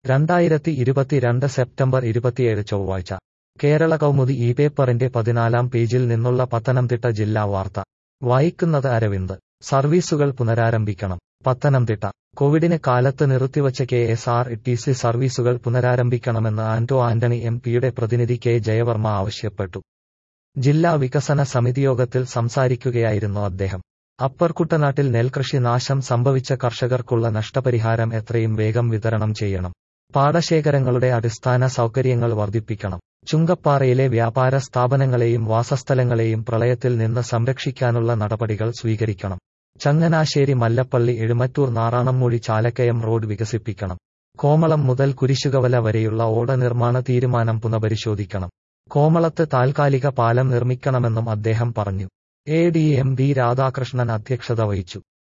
രണ്ടായിരത്തി ഇരുപത്തിരണ്ട് സെപ്റ്റംബർ ഇരുപത്തിയേഴ് ചൊവ്വാഴ്ച കേരള കൗമുദി ഈ പേപ്പറിന്റെ പതിനാലാം പേജിൽ നിന്നുള്ള പത്തനംതിട്ട ജില്ലാ വാർത്ത വായിക്കുന്നത് അരവിന്ദ് സർവീസുകൾ പുനരാരംഭിക്കണം പത്തനംതിട്ട കോവിഡിന് കാലത്ത് നിർത്തിവച്ച K S R T C സർവീസുകൾ പുനരാരംഭിക്കണമെന്ന് ആന്റോ ആന്റണി എം പിയുടെ പ്രതിനിധി കെ ജയവർമ്മ ആവശ്യപ്പെട്ടു ജില്ലാ വികസന സമിതിയോഗത്തിൽ സംസാരിക്കുകയായിരുന്നു അദ്ദേഹം അപ്പർ കുട്ടനാട്ടിൽ നെൽകൃഷി നാശം സംഭവിച്ച കർഷകർക്കുള്ള നഷ്ടപരിഹാരം എത്രയും വേഗം വിതരണം ചെയ്യണം പാടശേഖരങ്ങളുടെ അടിസ്ഥാന സൗകര്യങ്ങൾ വർദ്ധിപ്പിക്കണം ചുങ്കപ്പാറയിലെ വ്യാപാര സ്ഥാപനങ്ങളെയും വാസസ്ഥലങ്ങളെയും പ്രളയത്തിൽ നിന്ന് സംരക്ഷിക്കാനുള്ള നടപടികൾ സ്വീകരിക്കണം ചങ്ങനാശ്ശേരി മല്ലപ്പള്ളി എഴുമറ്റൂർ നാറാണംമൂഴി ചാലക്കയം റോഡ് വികസിപ്പിക്കണം കോമളം മുതൽ കുരിശുകവല വരെയുള്ള ഓട നിർമ്മാണ തീരുമാനം പുനഃപരിശോധിക്കണം കോമളത്ത് താൽക്കാലിക പാലം നിർമ്മിക്കണമെന്നും അദ്ദേഹം പറഞ്ഞു A D M B Radhakrishnan അധ്യക്ഷത വഹിച്ചു